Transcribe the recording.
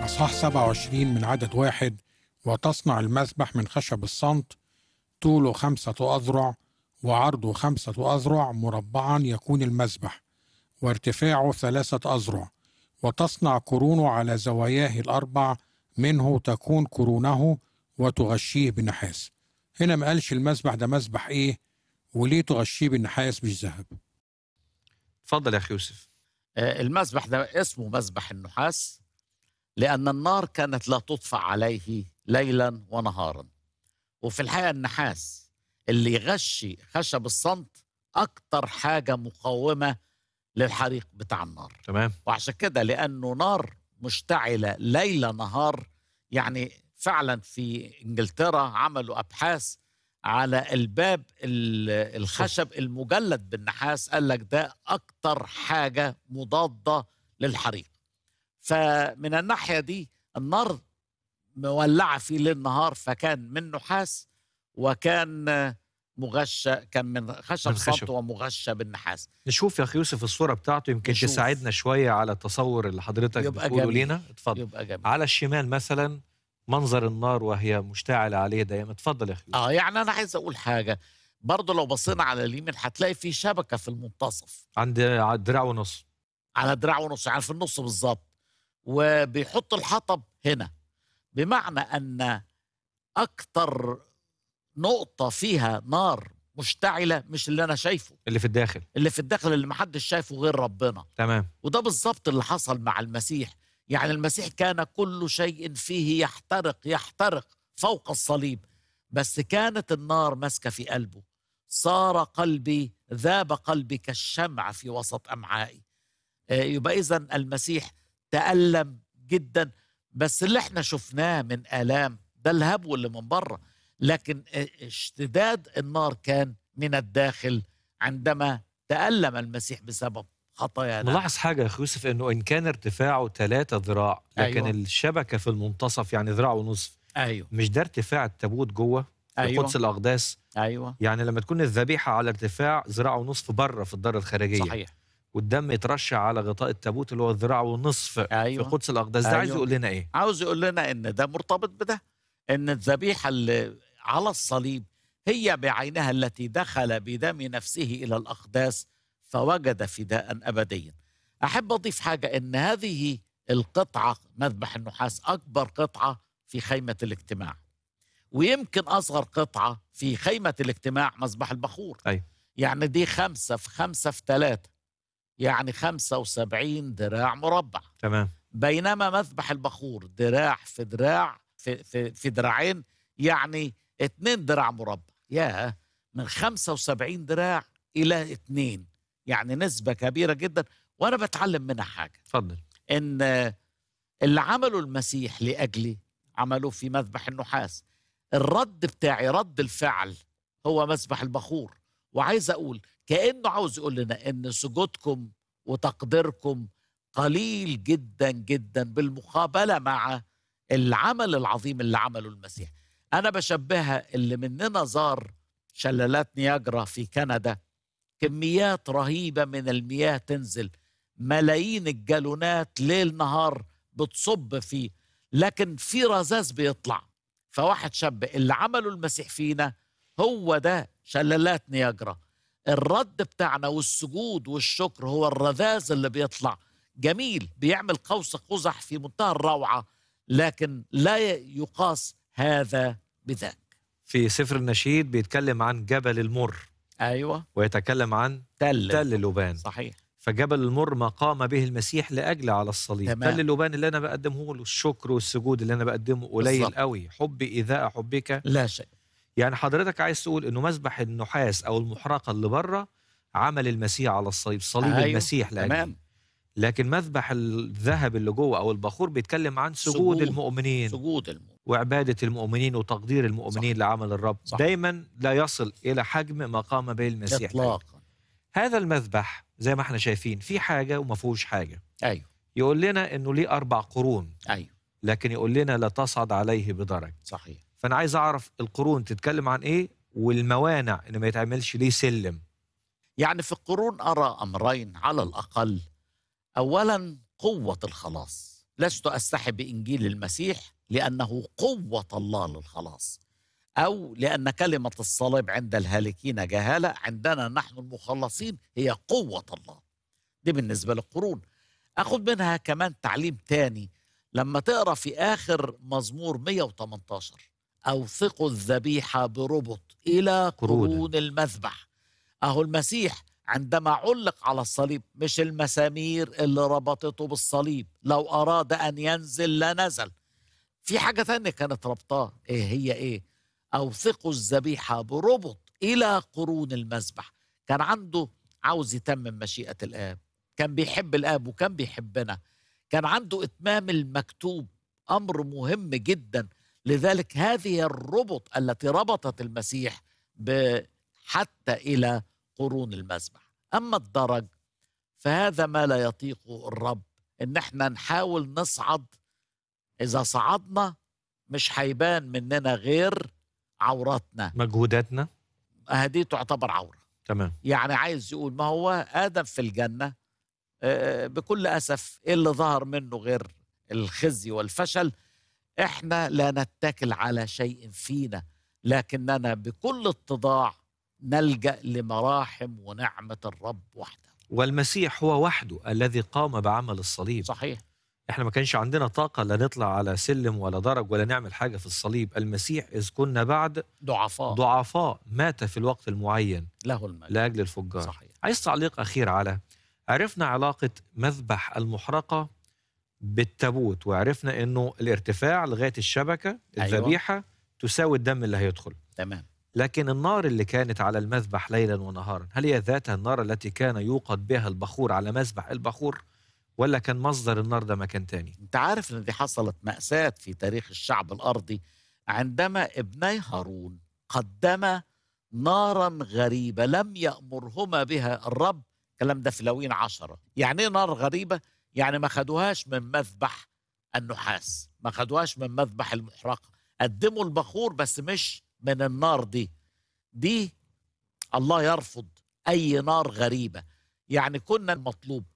أصحاح 27 من عدد واحد وتصنع المذبح من خشب الصمت طوله خمسة أذرع وعرضه خمسة أذرع مربعا يكون المذبح وارتفاعه ثلاثة أذرع وتصنع قرونه على زواياه الأربع منه تكون قرونه وتغشيه بنحاس هنا ما قالش المذبح ده مذبح إيه وليه تغشيه بالنحاس مش ذهب اتفضل يا اخي يوسف آه، المذبح ده اسمه مذبح النحاس لأن النار كانت لا تطفأ عليه ليلا ونهارا وفي الحقيقة النحاس اللي يغشي خشب الصمت أكتر حاجة مقاومة للحريق بتاع النار تمام وعشان كده لأنه نار مشتعلة ليل نهار يعني فعلا في إنجلترا عملوا أبحاث على الباب ال- الخشب المجلد بالنحاس قال لك ده أكتر حاجة مضادة للحريق فمن الناحية دي النار مولعة فيه ليل نهار فكان من نحاس وكان مغشى كان من خشب من خشب. صمت ومغشى بالنحاس نشوف يا اخي يوسف الصوره بتاعته يمكن نشوف. تساعدنا شويه على التصور اللي حضرتك يبقى بتقوله جميل. لينا اتفضل يبقى جميل على الشمال مثلا منظر النار وهي مشتعله عليه دايما اتفضل يا اخي يوسف اه يعني انا عايز اقول حاجه برضه لو بصينا على اليمين هتلاقي في شبكه في المنتصف عند دراع ونص على دراع ونص يعني في النص بالظبط وبيحط الحطب هنا بمعنى ان اكتر نقطه فيها نار مشتعله مش اللي انا شايفه اللي في الداخل اللي في الداخل اللي محدش شايفه غير ربنا تمام وده بالظبط اللي حصل مع المسيح يعني المسيح كان كل شيء فيه يحترق يحترق فوق الصليب بس كانت النار ماسكه في قلبه صار قلبي ذاب قلبي كالشمع في وسط امعائي آه، يبقى اذا المسيح تالم جدا بس اللي احنا شفناه من الام ده الهبو اللي من بره لكن آه، اشتداد النار كان من الداخل عندما تالم المسيح بسبب خطايانا ملاحظ حاجه يا اخي يوسف انه ان كان ارتفاعه ثلاثة ذراع لكن أيوة. أيوة. الشبكه في المنتصف يعني ذراع ونصف ايوه مش ده ارتفاع التابوت جوه في أيوة. قدس الاقداس ايوه يعني لما تكون الذبيحه على ارتفاع ذراع ونصف بره في الدار الخارجيه صحيح والدم يترشح على غطاء التابوت اللي هو الذراع والنصف ايوه في قدس الاقداس ده عايز أيوة. يقول لنا ايه عاوز يقول لنا ان ده مرتبط بده ان الذبيحه اللي على الصليب هي بعينها التي دخل بدم نفسه الى الاقداس فوجد فداء ابديا احب اضيف حاجه ان هذه القطعه مذبح النحاس اكبر قطعه في خيمه الاجتماع ويمكن اصغر قطعه في خيمه الاجتماع مذبح البخور أيوة. يعني دي خمسة في خمسة في ثلاثة يعني خمسة وسبعين ذراع مربع تمام بينما مذبح البخور دراع في دراع في, في, في دراعين يعني اتنين دراع مربع يا من 75 دراع إلى اتنين يعني نسبة كبيرة جدا وأنا بتعلم منها حاجة اتفضل إن اللي عمله المسيح لأجلي عملوه في مذبح النحاس الرد بتاعي رد الفعل هو مذبح البخور وعايز أقول كأنه عاوز يقول لنا إن سجودكم وتقديركم قليل جدا جدا بالمقابلة مع العمل العظيم اللي عمله المسيح أنا بشبهها اللي مننا زار شلالات نياجرا في كندا كميات رهيبة من المياه تنزل ملايين الجالونات ليل نهار بتصب فيه لكن في رذاذ بيطلع فواحد شاب اللي عمله المسيح فينا هو ده شلالات نياجرا الرد بتاعنا والسجود والشكر هو الرذاذ اللي بيطلع جميل بيعمل قوس قزح في منتهى الروعة لكن لا يقاس هذا بذاك في سفر النشيد بيتكلم عن جبل المر أيوة ويتكلم عن تل تل اللبان صحيح فجبل المر ما قام به المسيح لاجل على الصليب تمام. تل اللبان اللي انا بقدمه له الشكر والسجود اللي انا بقدمه قليل بالظبط. قوي حبي ايذاء حبك لا شيء يعني حضرتك عايز تقول انه مذبح النحاس او المحرقه اللي بره عمل المسيح على الصليب صليب أيوة. المسيح لاجلي تمام لكن مذبح الذهب اللي جوه او البخور بيتكلم عن سجود, سجود. المؤمنين سجود المؤمن وعباده المؤمنين وتقدير المؤمنين صح. لعمل الرب صح. دايما لا يصل الى حجم ما قام به المسيح إطلاقا هذا المذبح زي ما احنا شايفين في حاجه وما فيهوش حاجه أيوة يقول لنا انه ليه اربع قرون أيوة لكن يقول لنا لا تصعد عليه بدرج صحيح فانا عايز اعرف القرون تتكلم عن ايه والموانع ان ما يتعملش ليه سلم يعني في القرون أرى أمرين على الأقل أولا قوة الخلاص لست استحي بانجيل المسيح لانه قوه الله للخلاص او لان كلمه الصليب عند الهالكين جهاله عندنا نحن المخلصين هي قوه الله دي بالنسبه للقرون اخد منها كمان تعليم تاني لما تقرا في اخر مزمور 118 اوثقوا الذبيحه بربط الى قرونا. قرون المذبح اهو المسيح عندما علق على الصليب مش المسامير اللي ربطته بالصليب لو اراد ان ينزل لنزل في حاجه تانية كانت ربطاه ايه هي ايه اوثقوا الذبيحه بربط الى قرون المذبح كان عنده عاوز يتمم مشيئه الاب كان بيحب الاب وكان بيحبنا كان عنده اتمام المكتوب امر مهم جدا لذلك هذه الربط التي ربطت المسيح ب- حتى الى قرون المذبح اما الدرج فهذا ما لا يطيقه الرب ان احنا نحاول نصعد اذا صعدنا مش هيبان مننا غير عوراتنا مجهوداتنا هذه تعتبر عوره تمام يعني عايز يقول ما هو ادم في الجنه آه، بكل اسف ايه اللي ظهر منه غير الخزي والفشل احنا لا نتكل على شيء فينا لكننا بكل اتضاع نلجا لمراحم ونعمه الرب وحده والمسيح هو وحده الذي قام بعمل الصليب صحيح احنا ما كانش عندنا طاقة لا نطلع على سلم ولا درج ولا نعمل حاجة في الصليب المسيح إذ كنا بعد ضعفاء ضعفاء مات في الوقت المعين له المجد لأجل الفجار صحيح عايز تعليق أخير على عرفنا علاقة مذبح المحرقة بالتابوت وعرفنا أنه الارتفاع لغاية الشبكة أيوة. الذبيحة تساوي الدم اللي هيدخل تمام لكن النار اللي كانت على المذبح ليلا ونهارا هل هي ذاتها النار التي كان يوقد بها البخور على مذبح البخور ولا كان مصدر النار ده مكان تاني انت عارف ان دي حصلت مأساة في تاريخ الشعب الأرضي عندما ابني هارون قدم نارا غريبة لم يأمرهما بها الرب الكلام ده في لوين عشرة يعني ايه نار غريبة يعني ما خدوهاش من مذبح النحاس ما خدوهاش من مذبح المحرقة قدموا البخور بس مش من النار دي دي الله يرفض أي نار غريبة يعني كنا المطلوب